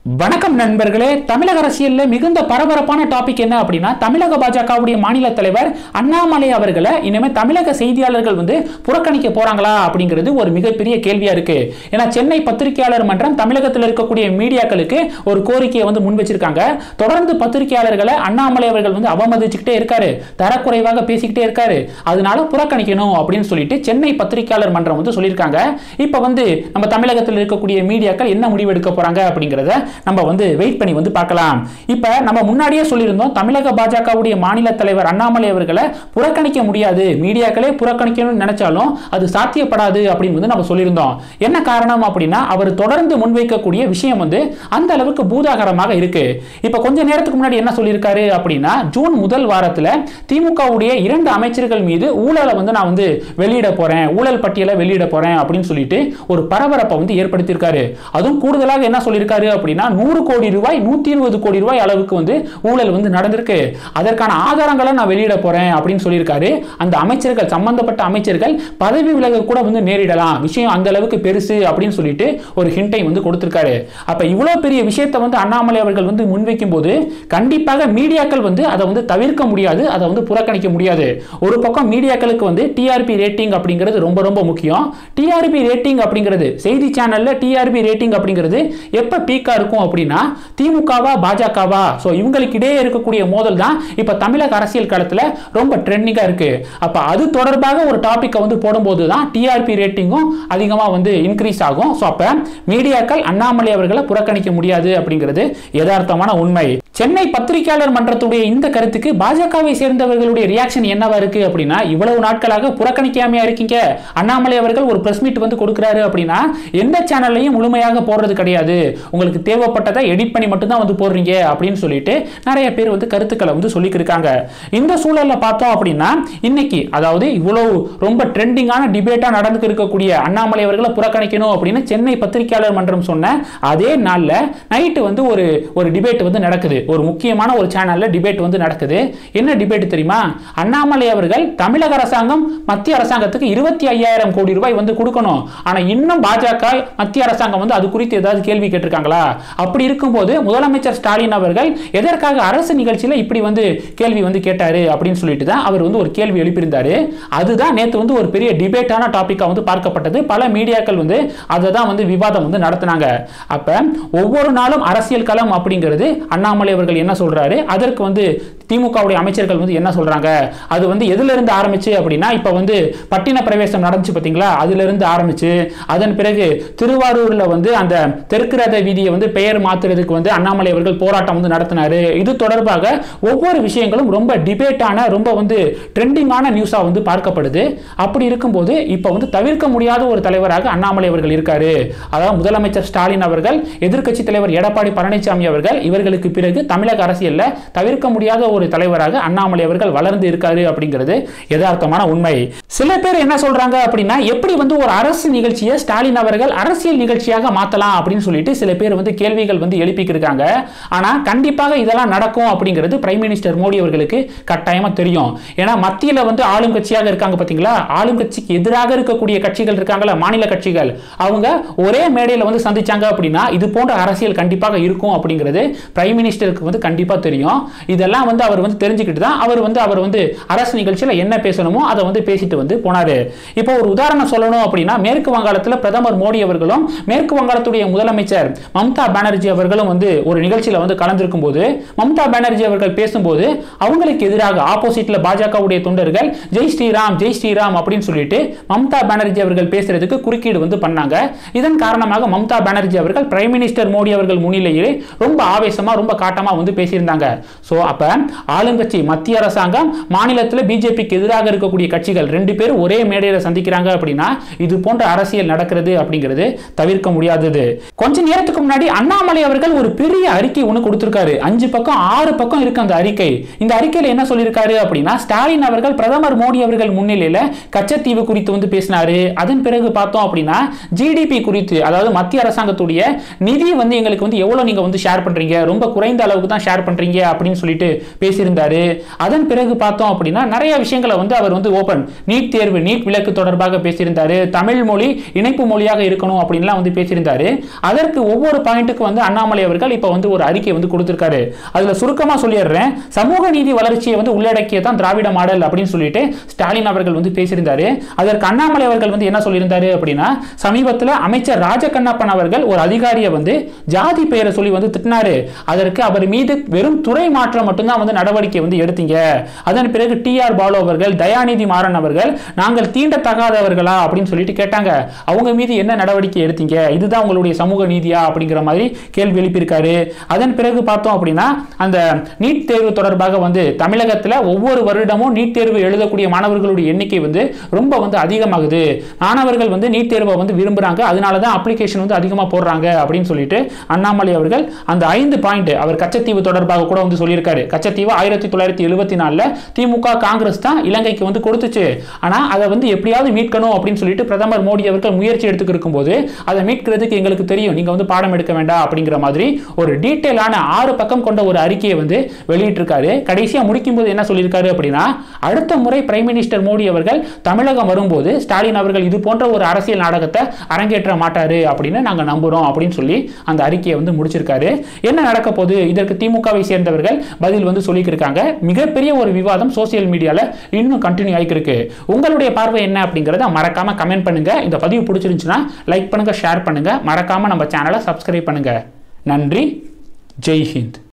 வணக்கம் நண்பர்களே தமிழக அரசியல்ல மிகுந்த பரபரப்பான டாபிக் என்ன அப்படின்னா தமிழக பாஜகவுடைய மாநில தலைவர் அண்ணாமலை அவர்களை இனிமே தமிழக செய்தியாளர்கள் வந்து புறக்கணிக்க போறாங்களா அப்படிங்கிறது ஒரு மிகப்பெரிய கேள்வியா இருக்கு ஏன்னா சென்னை பத்திரிகையாளர் மன்றம் தமிழகத்தில் இருக்கக்கூடிய மீடியாக்களுக்கு ஒரு கோரிக்கையை வந்து முன் வச்சிருக்காங்க தொடர்ந்து பத்திரிகையாளர்களை அண்ணாமலை அவர்கள் வந்து அவமதிச்சுக்கிட்டே இருக்காரு தரக்குறைவாக பேசிக்கிட்டே இருக்காரு அதனால புறக்கணிக்கணும் அப்படின்னு சொல்லிட்டு சென்னை பத்திரிகையாளர் மன்றம் வந்து சொல்லியிருக்காங்க இப்போ வந்து நம்ம தமிழகத்தில் இருக்கக்கூடிய மீடியாக்கள் என்ன முடிவு எடுக்க போறாங்க அப்படிங்கிறத நம்ம வந்து வெயிட் பண்ணி வந்து பார்க்கலாம் இப்போ நம்ம முன்னாடியே சொல்லியிருந்தோம் தமிழக பாஜகவுடைய மாநில தலைவர் அண்ணாமலை அவர்களை புறக்கணிக்க முடியாது மீடியாக்களே புறக்கணிக்கணும்னு நினைச்சாலும் அது சாத்தியப்படாது அப்படின்னு வந்து நம்ம சொல்லியிருந்தோம் என்ன காரணம் அப்படின்னா அவர் தொடர்ந்து முன்வைக்கக்கூடிய விஷயம் வந்து அந்த அளவுக்கு பூதாகரமாக இருக்கு இப்போ கொஞ்ச நேரத்துக்கு முன்னாடி என்ன சொல்லியிருக்காரு அப்படின்னா ஜூன் முதல் வாரத்தில் திமுகவுடைய இரண்டு அமைச்சர்கள் மீது ஊழலை வந்து நான் வந்து வெளியிட போறேன் ஊழல் பட்டியலை வெளியிட போறேன் அப்படின்னு சொல்லிட்டு ஒரு பரபரப்பை வந்து ஏற்படுத்தியிருக்காரு அதுவும் கூடுதலாக என்ன சொல்லியிருக்காரு அப்படின்னா நூறு கோடி ரூபாய் நூத்தி இருபது கோடி ரூபாய் அளவுக்கு வந்து ஊழல் வந்து நடந்திருக்கு அதற்கான ஆதாரங்களை நான் வெளியிட போறேன் அப்படின்னு சொல்லியிருக்காரு அந்த அமைச்சர்கள் சம்பந்தப்பட்ட அமைச்சர்கள் பதவி விலக கூட வந்து நேரிடலாம் விஷயம் அந்த அளவுக்கு பெருசு அப்படின்னு சொல்லிட்டு ஒரு ஹிண்டை வந்து கொடுத்திருக்காரு அப்ப இவ்வளவு பெரிய விஷயத்தை வந்து அண்ணாமலை அவர்கள் வந்து முன்வைக்கும் போது கண்டிப்பாக மீடியாக்கள் வந்து அதை வந்து தவிர்க்க முடியாது அதை வந்து புறக்கணிக்க முடியாது ஒரு பக்கம் மீடியாக்களுக்கு வந்து டிஆர்பி ரேட்டிங் அப்படிங்கிறது ரொம்ப ரொம்ப முக்கியம் டிஆர்பி ரேட்டிங் அப்படிங்கிறது செய்தி சேனல்ல டிஆர்பி ரேட்டிங் அப்படிங்கிறது எப்ப பீக்கா இருக்கும் அப்படின்னா திமுகவா பாஜகவா ஸோ இவங்களுக்கு இடையே இருக்கக்கூடிய மோதல் தான் இப்போ தமிழக அரசியல் களத்தில் ரொம்ப ட்ரெண்டிங்காக இருக்கு அப்போ அது தொடர்பாக ஒரு டாப்பிக்கை வந்து போடும்போது தான் டிஆர்பி ரேட்டிங்கும் அதிகமாக வந்து இன்க்ரீஸ் ஆகும் ஸோ அப்போ மீடியாக்கள் அண்ணாமலை அவர்களை புறக்கணிக்க முடியாது அப்படிங்கிறது யதார்த்தமான உண்மை சென்னை பத்திரிகையாளர் மன்றத்துடைய இந்த கருத்துக்கு பாஜகவை சேர்ந்தவர்களுடைய ரியாக்ஷன் என்னவா இருக்கு அப்படின்னா இவ்வளவு நாட்களாக புறக்கணிக்காமையா இருக்கீங்க அண்ணாமலை அவர்கள் ஒரு பிரஸ் மீட் வந்து கொடுக்குறாரு அப்படின்னா எந்த சேனல்லையும் முழுமையாக போடுறது கிடையாது உங்களுக்கு தேவைப்பட்டதை எடிட் பண்ணி மட்டும்தான் வந்து போடுறீங்க அப்படின்னு சொல்லிட்டு நிறைய பேர் வந்து கருத்துக்களை வந்து சொல்லிக்கிருக்காங்க இந்த சூழல்ல பார்த்தோம் அப்படின்னா இன்னைக்கு அதாவது இவ்வளவு ரொம்ப ட்ரெண்டிங்கான டிபேட்டா நடந்துக்கு இருக்கக்கூடிய அண்ணாமலை அவர்களை புறக்கணிக்கணும் அப்படின்னு சென்னை பத்திரிகையாளர் மன்றம் சொன்ன அதே நாள்ல நைட்டு வந்து ஒரு ஒரு டிபேட் வந்து நடக்குது ஒரு முக்கியமான ஒரு சேனல்ல டிபேட் வந்து நடக்குது என்ன டிபேட் தெரியுமா அண்ணாமலை அவர்கள் தமிழக அரசாங்கம் மத்திய அரசாங்கத்துக்கு இருபத்தி ஐயாயிரம் கோடி ரூபாய் வந்து கொடுக்கணும் ஆனா இன்னும் பாஜக மத்திய அரசாங்கம் வந்து அது குறித்து ஏதாவது கேள்வி கேட்டிருக்காங்களா அப்படி இருக்கும்போது முதலமைச்சர் ஸ்டாலின் அவர்கள் எதற்காக அரசு நிகழ்ச்சியில இப்படி வந்து கேள்வி வந்து கேட்டாரு அப்படின்னு சொல்லிட்டு தான் அவர் வந்து ஒரு கேள்வி எழுப்பியிருந்தாரு அதுதான் நேத்து வந்து ஒரு பெரிய டிபேட்டான டாபிக்கா வந்து பார்க்கப்பட்டது பல மீடியாக்கள் வந்து அதை தான் வந்து விவாதம் வந்து நடத்தினாங்க அப்ப ஒவ்வொரு நாளும் அரசியல் களம் அப்படிங்கிறது அண்ணாமலை அவர்கள் என்ன சொல்றாரு அதற்கு வந்து திமுகவுடைய அமைச்சர்கள் வந்து என்ன சொல்றாங்க அது வந்து எதுல இருந்து ஆரம்பிச்சு அப்படின்னா இப்ப வந்து பட்டின பிரவேசம் நடந்துச்சு பாத்தீங்களா அதுல இருந்து ஆரம்பிச்சு அதன் பிறகு திருவாரூர்ல வந்து அந்த தெற்கு ரத வீதியை வந்து பெயர் மாத்துறதுக்கு வந்து அண்ணாமலை அவர்கள் போராட்டம் வந்து நடத்தினாரு இது தொடர்பாக ஒவ்வொரு விஷயங்களும் ரொம்ப டிபேட்டான ரொம்ப வந்து ட்ரெண்டிங்கான நியூஸா வந்து பார்க்கப்படுது அப்படி இருக்கும்போது இப்ப வந்து தவிர்க்க முடியாத ஒரு தலைவராக அண்ணாமலை அவர்கள் இருக்காரு அதாவது முதலமைச்சர் ஸ்டாலின் அவர்கள் எதிர்க்கட்சி தலைவர் எடப்பாடி பழனிசாமி அவர்கள் இவர்களுக்கு பிறகு தமிழக அரசியல்ல தவிர்க்க முடியாத ஒரு தலைவராக அண்ணாமலை அவர்கள் வளர்ந்து இருக்காரு அப்படிங்கிறது யதார்த்தமான உண்மை சில பேர் என்ன சொல்றாங்க அப்படின்னா எப்படி வந்து ஒரு அரசு நிகழ்ச்சியை ஸ்டாலின் அவர்கள் அரசியல் நிகழ்ச்சியாக மாத்தலாம் அப்படின்னு சொல்லிட்டு சில பேர் வந்து கேள்விகள் வந்து எழுப்பிக்கிருக்காங்க ஆனா கண்டிப்பாக இதெல்லாம் நடக்கும் அப்படிங்கிறது பிரைம் மினிஸ்டர் மோடி அவர்களுக்கு கட்டாயமா தெரியும் ஏன்னா மத்தியில வந்து ஆளும் கட்சியாக இருக்காங்க பாத்தீங்களா ஆளும் கட்சிக்கு எதிராக இருக்கக்கூடிய கட்சிகள் இருக்காங்களா மாநில கட்சிகள் அவங்க ஒரே மேடையில் வந்து சந்திச்சாங்க அப்படின்னா இது போன்ற அரசியல் கண்டிப்பாக இருக்கும் அப்படிங்கிறது பிரைம் மினிஸ்டருக்கு வந்து கண்டிப்பா தெரியும் இதெல்லாம் வந்து அவர் வந்து தெரிஞ்சுக்கிட்டு தான் அவர் வந்து அவர் வந்து அரசு நிகழ்ச்சியில் என்ன பேசணுமோ அதை வந்து பேசிட்டு வந்து போனாரு இப்போ ஒரு உதாரணம் சொல்லணும் அப்படின்னா மேற்கு வங்காளத்தில் பிரதமர் மோடி அவர்களும் மேற்கு வங்காளத்துடைய முதலமைச்சர் மம்தா பானர்ஜி அவர்களும் வந்து ஒரு நிகழ்ச்சியில் வந்து கலந்திருக்கும் போது மம்தா பானர்ஜி அவர்கள் பேசும்போது அவங்களுக்கு எதிராக ஆப்போசிட்ல பாஜகவுடைய தொண்டர்கள் ஜெய் ஸ்ரீராம் ஜெய் ஸ்ரீராம் அப்படின்னு சொல்லிட்டு மம்தா பானர்ஜி அவர்கள் பேசுறதுக்கு குறுக்கீடு வந்து பண்ணாங்க இதன் காரணமாக மம்தா பானர்ஜி அவர்கள் பிரைம் மினிஸ்டர் மோடி அவர்கள் முன்னிலையிலே ரொம்ப ஆவேசமா ரொம்ப காட்டமா வந்து பேசியிருந்தாங்க ஸோ அப்ப ஆளுங்கட்சி மத்திய அரசாங்கம் மாநிலத்தில் பிஜேபிக்கு எதிராக இருக்கக்கூடிய கட்சிகள் ரெண்டு பேரும் ஒரே மேடையில் சந்திக்கிறாங்க அப்படின்னா இது போன்ற அரசியல் நடக்கிறது அப்படிங்கிறது தவிர்க்க முடியாதது கொஞ்ச நேரத்துக்கு முன்னாடி அண்ணாமலை அவர்கள் ஒரு பெரிய அறிக்கை ஒன்று கொடுத்திருக்காரு அஞ்சு பக்கம் ஆறு பக்கம் இருக்கு அந்த அறிக்கை இந்த அறிக்கையில் என்ன சொல்லியிருக்காரு அப்படின்னா ஸ்டாலின் அவர்கள் பிரதமர் மோடி அவர்கள் முன்னிலையில் கச்சத்தீவு குறித்து வந்து பேசினாரு அதன் பிறகு பார்த்தோம் அப்படின்னா ஜிடிபி குறித்து அதாவது மத்திய அரசாங்கத்துடைய நிதி வந்து எங்களுக்கு வந்து எவ்வளவு நீங்க வந்து ஷேர் பண்றீங்க ரொம்ப குறைந்த அளவுக்கு தான் ஷேர் பண்றீங்க அப்படின்னு சொல்லிட்டு பேசியிருந்தாரு அதன் பிறகு பார்த்தோம் அப்படின்னா நிறைய விஷயங்களை வந்து அவர் வந்து ஓபன் நீட் தேர்வு நீட் விலக்கு தொடர்பாக பேசியிருந்தாரு தமிழ் மொழி இணைப்பு மொழியாக இருக்கணும் அப்படின்லாம் வந்து பேசியிருந்தாரு அதற்கு ஒவ்வொரு பாயிண்ட்டுக்கு வந்து அண்ணாமலை அவர்கள் இப்போ வந்து ஒரு அறிக்கை வந்து கொடுத்திருக்காரு அதுல சுருக்கமா சொல்லிடுறேன் சமூக நீதி வளர்ச்சியை வந்து உள்ளடக்கிய தான் திராவிட மாடல் அப்படின்னு சொல்லிட்டு ஸ்டாலின் அவர்கள் வந்து பேசியிருந்தாரு அதற்கு அண்ணாமலை அவர்கள் வந்து என்ன சொல்லியிருந்தாரு அப்படின்னா சமீபத்தில் அமைச்சர் ராஜகண்ணப்பன் அவர்கள் ஒரு அதிகாரியை வந்து ஜாதி பெயரை சொல்லி வந்து திட்டினாரு அதற்கு அவர் மீது வெறும் துறை மாற்றம் மட்டும்தான் வந்து நடவடிக்கை வந்து எடுத்தீங்க அதன் பிறகு டி ஆர் பாலு அவர்கள் தயாநிதி மாறன் அவர்கள் நாங்கள் தீண்டத்தகாதவர்களா அப்படின்னு சொல்லிட்டு கேட்டாங்க அவங்க மீது என்ன நடவடிக்கை எடுத்தீங்க இதுதான் உங்களுடைய சமூக நீதியா அப்படிங்கிற மாதிரி கேள்வி எழுப்பியிருக்காரு அதன் பிறகு பார்த்தோம் அப்படின்னா அந்த நீட் தேர்வு தொடர்பாக வந்து தமிழகத்தில் ஒவ்வொரு வருடமும் நீட் தேர்வு எழுதக்கூடிய மாணவர்களுடைய எண்ணிக்கை வந்து ரொம்ப வந்து அதிகமாகுது மாணவர்கள் வந்து நீட் தேர்வை வந்து விரும்புறாங்க அதனால தான் அப்ளிகேஷன் வந்து அதிகமாக போடுறாங்க அப்படின்னு சொல்லிட்டு அண்ணாமலை அவர்கள் அந்த ஐந்து பாயிண்ட் அவர் கச்சத்தீவு தொடர்பாக கூட வந்து சொல்லியிருக்காரு கச்சத்தீவு ஆயிரத்தி தொள்ளாயிரத்தி எழுபத்தி நாலில் திமுக காங்கிரஸ் தான் இலங்கைக்கு வந்து கொடுத்துச்சு ஆனால் அதை வந்து எப்படியாவது மீட்கணும் அப்படின்னு சொல்லிட்டு பிரதமர் மோடி அவர்கள் முயற்சி எடுத்துக்கு இருக்கும்போது அதை மீட்கிறதுக்கு எங்களுக்கு தெரியும் நீங்க வந்து பாடம் எடுக்க வேண்டாம் அப்படிங்கிற மாதிரி ஒரு டீட்டெயிலான ஆறு பக்கம் கொண்ட ஒரு அறிக்கையை வந்து வெளியிட்டிருக்காரு கடைசியா முடிக்கும் போது என்ன சொல்லியிருக்காரு அப்படின்னா அடுத்த முறை பிரைம் மினிஸ்டர் மோடி அவர்கள் தமிழகம் வரும்போது ஸ்டாலின் அவர்கள் இது போன்ற ஒரு அரசியல் நாடகத்தை அரங்கேற்ற மாட்டாரு அப்படின்னு நாங்க நம்புறோம் அப்படின்னு சொல்லி அந்த அறிக்கையை வந்து முடிச்சிருக்காரு என்ன நடக்க போகுது இதற்கு திமுகவை சேர்ந்தவர்கள் பதில் வந்து சொல்லியிருக்காங்க மிகப்பெரிய ஒரு விவாதம் சோசியல் மீடியால இன்னும் கண்டினியூ ஆகிட்டு இருக்கு உங்களுடைய பார்வை என்ன அப்படிங்கறத மறக்காம கமெண்ட் பண்ணுங்க இந்த பதிவு பிடிச்சிருந்துச்சுன்னா லைக் பண்ணுங்க ஷேர் பண்ணுங்க மறக்காம நம்ம சேனலை சப்ஸ்கிரைப் பண்ணுங்க நன்றி ஜெய் ஹிந்த்